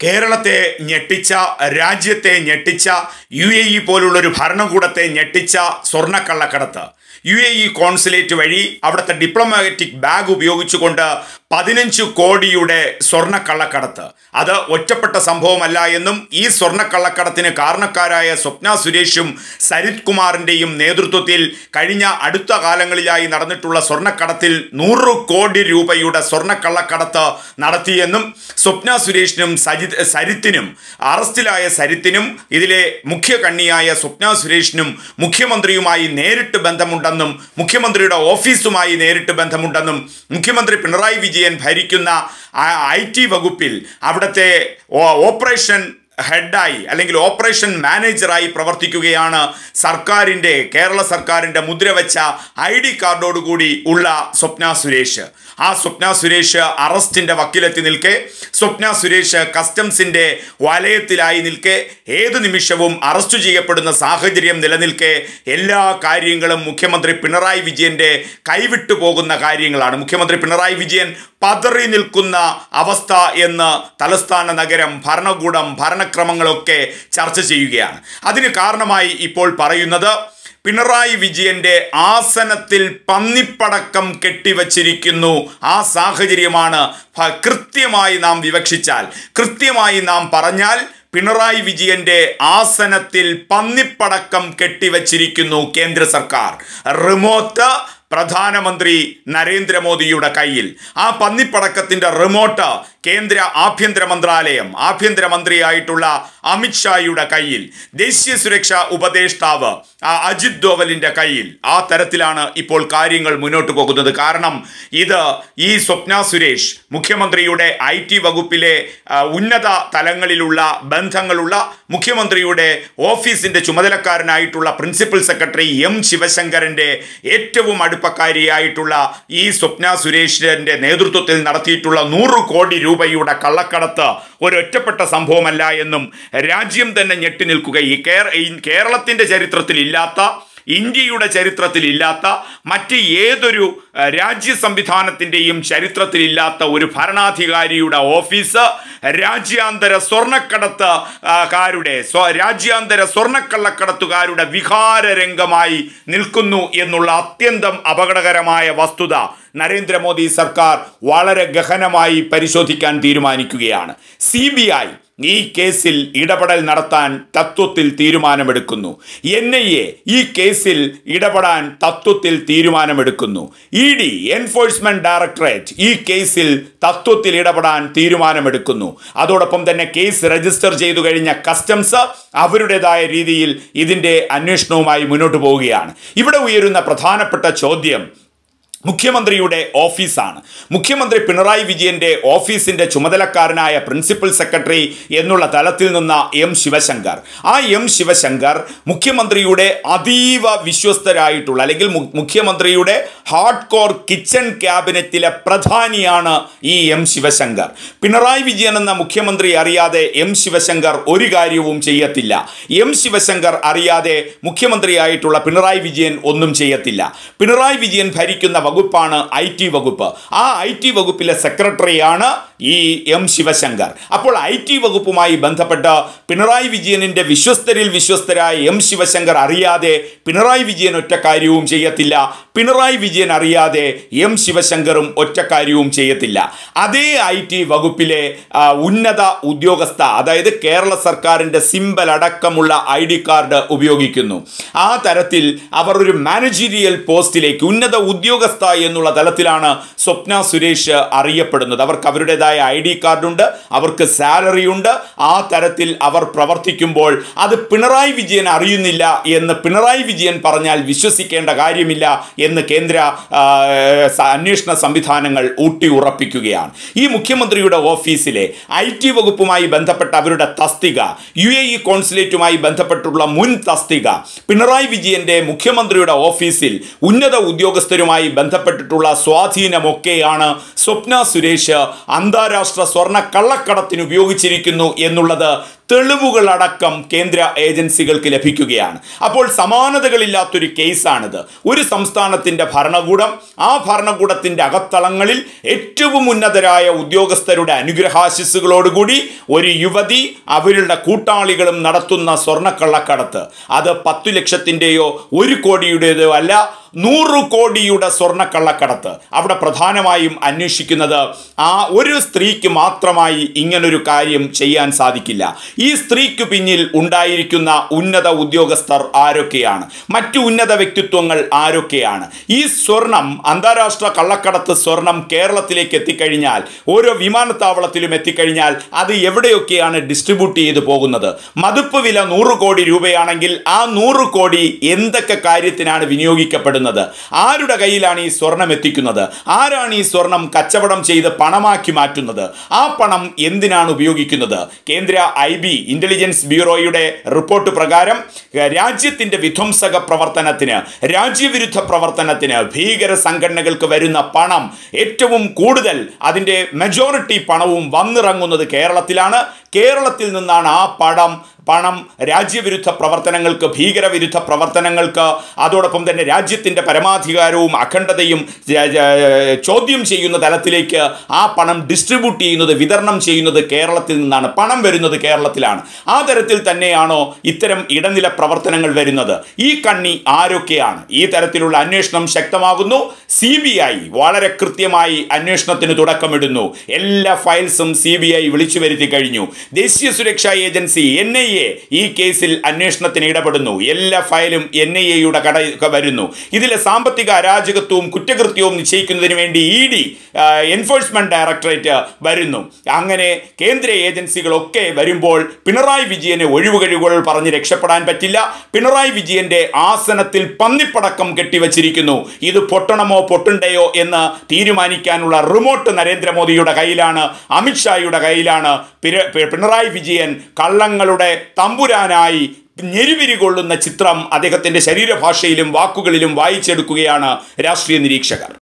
കേരളത്തെ ഞെട്ടിച്ച രാജ്യത്തെ ഞെട്ടിച്ച യു എ ഇ പോലുള്ളൊരു ഭരണകൂടത്തെ ഞെട്ടിച്ച സ്വർണ്ണക്കള്ളക്കടത്ത് യു എ ഇ കോൺസുലേറ്റ് വഴി അവിടുത്തെ ഡിപ്ലോമാറ്റിക് ബാഗ് ഉപയോഗിച്ചുകൊണ്ട് പതിനഞ്ച് കോടിയുടെ സ്വർണ്ണക്കള്ളക്കടത്ത് അത് ഒറ്റപ്പെട്ട സംഭവമല്ല എന്നും ഈ സ്വർണ്ണക്കള്ളക്കടത്തിന് കാരണക്കാരായ സ്വപ്ന സുരേഷും സരിത് കുമാറിൻ്റെയും നേതൃത്വത്തിൽ കഴിഞ്ഞ അടുത്ത കാലങ്ങളിലായി നടന്നിട്ടുള്ള സ്വർണ്ണക്കടത്തിൽ നൂറ് കോടി രൂപയുടെ സ്വർണ്ണക്കള്ളക്കടത്ത് നടത്തിയെന്നും സ്വപ്ന സുരേഷിനും സജിത് സരിത്തിനും അറസ്റ്റിലായ സരിത്തിനും ഇതിലെ മുഖ്യ കണ്ണിയായ സ്വപ്ന സുരേഷിനും മുഖ്യമന്ത്രിയുമായി നേരിട്ട് ബന്ധമുണ്ടെന്നും മുഖ്യമന്ത്രിയുടെ ഓഫീസുമായി നേരിട്ട് ബന്ധമുണ്ടെന്നും മുഖ്യമന്ത്രി പിണറായി വിജയൻ ഭരിക്കുന്ന ഐ ടി വകുപ്പിൽ അവിടുത്തെ ഓ- ഓപ്പറേഷൻ ഹെഡായി അല്ലെങ്കിൽ ഓപ്പറേഷൻ മാനേജറായി പ്രവർത്തിക്കുകയാണ് സർക്കാരിൻ്റെ കേരള സർക്കാരിൻ്റെ മുദ്ര വെച്ച ഐ ഡി കാർഡോടുകൂടി ഉള്ള സ്വപ്ന സുരേഷ് ആ സ്വപ്ന സുരേഷ് അറസ്റ്റിൻ്റെ വക്കിലെത്തി നിൽക്കെ സ്വപ്ന സുരേഷ് കസ്റ്റംസിൻ്റെ വലയത്തിലായി നിൽക്കെ ഏത് നിമിഷവും അറസ്റ്റ് ചെയ്യപ്പെടുന്ന സാഹചര്യം നിലനിൽക്കെ എല്ലാ കാര്യങ്ങളും മുഖ്യമന്ത്രി പിണറായി വിജയൻ്റെ കൈവിട്ടു പോകുന്ന കാര്യങ്ങളാണ് മുഖ്യമന്ത്രി പിണറായി വിജയൻ പതറി നിൽക്കുന്ന അവസ്ഥ എന്ന് തലസ്ഥാന നഗരം ഭരണകൂടം ഭരണക്രമങ്ങളൊക്കെ ചർച്ച ചെയ്യുകയാണ് അതിന് കാരണമായി ഇപ്പോൾ പറയുന്നത് പിണറായി വിജയന്റെ ആസനത്തിൽ പന്നിപ്പടക്കം കെട്ടിവച്ചിരിക്കുന്നു ആ സാഹചര്യമാണ് ഭ- കൃത്യമായി നാം വിവക്ഷിച്ചാൽ കൃത്യമായി നാം പറഞ്ഞാൽ പിണറായി വിജയന്റെ ആസനത്തിൽ പന്നിപ്പടക്കം കെട്ടിവച്ചിരിക്കുന്നു കേന്ദ്ര സർക്കാർ റിമോട്ട് പ്രധാനമന്ത്രി നരേന്ദ്രമോദിയുടെ കയ്യിൽ ആ പന്നിപ്പടക്കത്തിന്റെ റിമോട്ട് കേന്ദ്ര ആഭ്യന്തര മന്ത്രാലയം ആഭ്യന്തരമന്ത്രിയായിട്ടുള്ള അമിത്ഷായുടെ കയ്യിൽ ദേശീയ സുരക്ഷാ ഉപദേഷ്ടാവ് ആ അജിത് ഡോവലിന്റെ കയ്യിൽ ആ തരത്തിലാണ് ഇപ്പോൾ കാര്യങ്ങൾ മുന്നോട്ട് പോകുന്നത് കാരണം ഇത് ഈ സ്വപ്ന സുരേഷ് മുഖ്യമന്ത്രിയുടെ ഐ ടി വകുപ്പിലെ ആ, ഉന്നത തലങ്ങളിലുള്ള ബന്ധങ്ങളുള്ള മുഖ്യമന്ത്രിയുടെ ഓഫീസിന്റെ ചുമതലക്കാരനായിട്ടുള്ള പ്രിൻസിപ്പൽ സെക്രട്ടറി എം ശിവശങ്കരന്റെ ഏറ്റവും അടുപ്പക്കാരിയായിട്ടുള്ള ഈ സ്വപ്ന സുരേഷിന്റെ നേതൃത്വത്തിൽ നടത്തിയിട്ടുള്ള നൂറ് കോടി രൂപയുടെ കള്ളക്കടത്ത് ഒരൊറ്റപ്പെട്ട സംഭവമല്ല എന്നും രാജ്യം തന്നെ ഞെട്ടി നിൽക്കുക ഈ കേര ഈ കേരളത്തിന്റെ ചരിത്രത്തിൽ ഇല്ലാത്ത ഇന്ത്യയുടെ ചരിത്രത്തിൽ ഇല്ലാത്ത മറ്റ് ഏതൊരു അഹ്, രാജ്യ സംവിധാനത്തിൻ്റെയും ചരിത്രത്തിലില്ലാത്ത ഒരു ഭരണാധികാരിയുടെ ഓഫീസ് രാജ്യാന്തര സ്വർണ്ണക്കടത്ത് ആ, കാരുടെ സ്വ രാജ്യാന്തര സ്വർണ്ണക്കള്ളക്കടത്തുകാരുടെ വിഹാര രംഗമായി നിൽക്കുന്നു എന്നുള്ള അത്യന്തം അപകടകരമായ വസ്തുത നരേന്ദ്രമോദി സർക്കാർ വളരെ ഗഹനമായി പരിശോധിക്കാൻ തീരുമാനിക്കുകയാണ് സി ബി ഐ ഈ കേസിൽ ഇടപെടൽ നടത്താൻ തത്വത്തിൽ തീരുമാനമെടുക്കുന്നു എൻ ഐ എ ഈ കേസിൽ ഇടപെടാൻ തത്വത്തിൽ തീരുമാനമെടുക്കുന്നു ഇ ഡി എൻഫോഴ്സ്മെന്റ് ഡയറക്ടറേറ്റ് ഈ കേസിൽ തത്വത്തിൽ ഇടപെടാൻ തീരുമാനമെടുക്കുന്നു അതോടൊപ്പം തന്നെ കേസ് രജിസ്റ്റർ ചെയ്തു കഴിഞ്ഞ കസ്റ്റംസ് അവരുടേതായ രീതിയിൽ ഇതിൻ്റെ അന്വേഷണവുമായി മുന്നോട്ട് പോവുകയാണ് ഇവിടെ ഉയരുന്ന പ്രധാനപ്പെട്ട ചോദ്യം മുഖ്യമന്ത്രിയുടെ ഓഫീസാണ് മുഖ്യമന്ത്രി പിണറായി വിജയന്റെ ഓഫീസിന്റെ ചുമതലക്കാരനായ പ്രിൻസിപ്പൽ സെക്രട്ടറി എന്നുള്ള തലത്തിൽ നിന്ന എം ശിവശങ്കർ ആ എം ശിവശങ്കർ മുഖ്യമന്ത്രിയുടെ അതീവ വിശ്വസ്തരായിട്ടുള്ള അല്ലെങ്കിൽ മു- മുഖ്യമന്ത്രിയുടെ ഹാർഡ് കോർ കിച്ചൺ ക്യാബിനറ്റിലെ പ്രധാനിയാണ് ഈ എം ശിവശങ്കർ പിണറായി വിജയൻ എന്ന മുഖ്യമന്ത്രി അറിയാതെ എം ശിവശങ്കർ ഒരു കാര്യവും ചെയ്യത്തില്ല എം ശിവശങ്കർ അറിയാതെ മുഖ്യമന്ത്രിയായിട്ടുള്ള പിണറായി വിജയൻ ഒന്നും ചെയ്യത്തില്ല പിണറായി വിജയൻ ഭരിക്കുന്ന വകുപ്പാണ് ഐ ടി വകുപ്പ് ആ ഐ ടി വകുപ്പിലെ സെക്രട്ടറിയാണ് ഈ എം ശിവശങ്കർ അപ്പോൾ ഐ ടി വകുപ്പുമായി ബന്ധപ്പെട്ട് പിണറായി വിജയനിന്റെ വിശ്വസ്തരിൽ വിശ്വസ്തരായ എം ശിവശങ്കർ അറിയാതെ പിണറായി വിജയൻ ഒറ്റ കാര്യവും ചെയ്യത്തില്ല പിണറായി വിജയൻ അറിയാതെ എം ശിവശങ്കറും ഒറ്റ കാര്യവും ചെയ്യത്തില്ല അതേ ഐ ടി വകുപ്പിലെ ആ, ഉന്നത ഉദ്യോഗസ്ഥ അതായത് കേരള സർക്കാരിൻ്റെ സിമ്പൽ അടക്കമുള്ള ഐ ഡി കാർഡ് ഉപയോഗിക്കുന്നു ആ തരത്തിൽ അവർ ഒരു മാനേജീരിയൽ പോസ്റ്റിലേക്ക് ഉന്നത ഉദ്യോഗസ്ഥ എന്നുള്ള തലത്തിലാണ് സ്വപ്ന സുരേഷ് അറിയപ്പെടുന്നത് അവർക്ക് അവരുടേതായ ഐ ഡി കാർഡുണ്ട് അവർക്ക് സാലറി ഉണ്ട് ആ തരത്തിൽ അവർ പ്രവർത്തിക്കുമ്പോൾ അത് പിണറായി വിജയൻ അറിയുന്നില്ല എന്ന് പിണറായി വിജയൻ പറഞ്ഞാൽ വിശ്വസിക്കേണ്ട കാര്യമില്ല എന്ന് കേന്ദ്ര ആ, സ- അന്വേഷണ സംവിധാനങ്ങൾ ഊട്ടി ഉറപ്പിക്കുകയാണ് ഈ മുഖ്യമന്ത്രിയുടെ ഓഫീസിലെ ഐ ടി വകുപ്പുമായി ബന്ധപ്പെട്ട അവരുടെ തസ്തിക യു എ ഇ കോൺസുലേറ്റുമായി ബന്ധപ്പെട്ടുള്ള മുൻ തസ്തിക പിണറായി വിജയന്റെ മുഖ്യമന്ത്രിയുടെ ഓഫീസിൽ ഉന്നത ഉദ്യോഗസ്ഥരുമായി ബന്ധപ്പെട്ടിട്ടുള്ള സ്വാധീനമൊക്കെയാണ് സ്വപ്ന സുരേഷ് അന്താരാഷ്ട്ര സ്വർണ്ണ കള്ളക്കടത്തിന് ഉപയോഗിച്ചിരിക്കുന്നു എന്നുള്ളത് തെളിവുകളടക്കം കേന്ദ്ര ഏജൻസികൾക്ക് ലഭിക്കുകയാണ് അപ്പോൾ സമാനതകളില്ലാത്തൊരു കേസാണിത് ഒരു സംസ്ഥാനത്തിൻ്റെ ഭരണകൂടം ആ ഭരണകൂടത്തിൻ്റെ അകത്തളങ്ങളിൽ ഏറ്റവും ഉന്നതരായ ഉദ്യോഗസ്ഥരുടെ അനുഗ്രഹാശിസ്സുകളോടുകൂടി ഒരു യുവതി അവരുടെ കൂട്ടാളികളും നടത്തുന്ന സ്വർണ്ണക്കള്ളക്കടത്ത് അത് പത്തു ലക്ഷത്തിൻ്റെയോ ഒരു കോടിയുടേതോ അല്ല നൂറ് കോടിയുടെ സ്വർണ്ണക്കള്ളക്കടത്ത് അവിടെ പ്രധാനമായും അന്വേഷിക്കുന്നത് ആ ഒരു സ്ത്രീക്ക് മാത്രമായി ഇങ്ങനൊരു കാര്യം ചെയ്യാൻ സാധിക്കില്ല ഈ സ്ത്രീക്ക് പിന്നിൽ ഉണ്ടായിരിക്കുന്ന ഉന്നത ഉദ്യോഗസ്ഥർ ആരൊക്കെയാണ് മറ്റു ഉന്നത വ്യക്തിത്വങ്ങൾ ആരൊക്കെയാണ് ഈ സ്വർണം അന്താരാഷ്ട്ര കള്ളക്കടത്ത് സ്വർണം കേരളത്തിലേക്ക് എത്തിക്കഴിഞ്ഞാൽ ഓരോ വിമാനത്താവളത്തിലും എത്തിക്കഴിഞ്ഞാൽ അത് എവിടെയൊക്കെയാണ് ഡിസ്ട്രിബ്യൂട്ട് ചെയ്തു പോകുന്നത് മതിപ്പ് വില നൂറ് കോടി രൂപയാണെങ്കിൽ ആ നൂറ് കോടി എന്തൊക്കെ കാര്യത്തിനാണ് വിനിയോഗിക്കപ്പെടുന്നത് ആരുടെ കയ്യിലാണ് ഈ സ്വർണം എത്തിക്കുന്നത് ആരാണ് ഈ സ്വർണം കച്ചവടം ചെയ്ത് പണമാക്കി മാറ്റുന്നത് ആ പണം എന്തിനാണ് ഉപയോഗിക്കുന്നത് കേന്ദ്ര ഐ ബി ഇന്റലിജൻസ് ബ്യൂറോയുടെ റിപ്പോർട്ട് പ്രകാരം രാജ്യത്തിന്റെ വിധ്വംസക പ്രവർത്തനത്തിന് രാജ്യവിരുദ്ധ പ്രവർത്തനത്തിന് ഭീകര സംഘടനകൾക്ക് വരുന്ന പണം ഏറ്റവും കൂടുതൽ അതിൻ്റെ മെജോറിറ്റി പണവും വന്നിറങ്ങുന്നത് കേരളത്തിലാണ് കേരളത്തിൽ നിന്നാണ് ആ പണം പണം രാജ്യവിരുദ്ധ പ്രവർത്തനങ്ങൾക്ക് ഭീകരവിരുദ്ധ പ്രവർത്തനങ്ങൾക്ക് അതോടൊപ്പം തന്നെ രാജ്യത്തിൻ്റെ പരമാധികാരവും അഖണ്ഡതയും ജ- ജ- ചോദ്യം ചെയ്യുന്ന തലത്തിലേക്ക് ആ പണം ഡിസ്ട്രിബ്യൂട്ട് ചെയ്യുന്നത് വിതരണം ചെയ്യുന്നത് കേരളത്തിൽ നിന്നാണ് പണം വരുന്നത് കേരളത്തിലാണ് ആ തരത്തിൽ തന്നെയാണോ ഇത്തരം ഇടനില പ്രവർത്തനങ്ങൾ വരുന്നത് ഈ കണ്ണി ആരൊക്കെയാണ് ഈ തരത്തിലുള്ള അന്വേഷണം ശക്തമാകുന്നു സി ബി ഐ വളരെ കൃത്യമായി അന്വേഷണത്തിന് തുടക്കമിടുന്നു എല്ലാ ഫയൽസും സി ബി ഐ വിളിച്ചു വരുത്തി കഴിഞ്ഞു ദേശീയ സുരക്ഷാ ഏജൻസി എൻ ഐ എ ഈ കേസിൽ അന്വേഷണത്തിന് ഇടപെടുന്നു എല്ലാ ഫയലും എൻ ഐ എയുടെ കട വരുന്നു ഇതിലെ സാമ്പത്തിക അരാജകത്വവും കുറ്റകൃത്യവും നിശ്ചയിക്കുന്നതിന് വേണ്ടി ഇ ഡി എൻഫോഴ്സ്മെന്റ് ഡയറക്ടറേറ്റ് വരുന്നു അങ്ങനെ കേന്ദ്ര ഏജൻസികളൊക്കെ വരുമ്പോൾ പിണറായി വിജയനെ ഒഴിവുകഴിവുകൾ പറഞ്ഞ് രക്ഷപ്പെടാൻ പറ്റില്ല പിണറായി വിജയന്റെ ആസനത്തിൽ പന്നിപ്പടക്കം കെട്ടിവച്ചിരിക്കുന്നു ഇത് പൊട്ടണമോ പൊട്ടുണ്ടയോ എന്ന് തീരുമാനിക്കാനുള്ള റിമോട്ട് നരേന്ദ്രമോദിയുടെ കയ്യിലാണ് അമിത്ഷായുടെ കയ്യിലാണ് പിര- പി- പിണറായി വിജയൻ കള്ളങ്ങളുടെ തമ്പുരാനായി ഞെരുവിരി കൊള്ളുന്ന ചിത്രം അദ്ദേഹത്തിന്റെ ശരീരഭാഷയിലും വാക്കുകളിലും വായിച്ചെടുക്കുകയാണ് രാഷ്ട്രീയ നിരീക്ഷകർ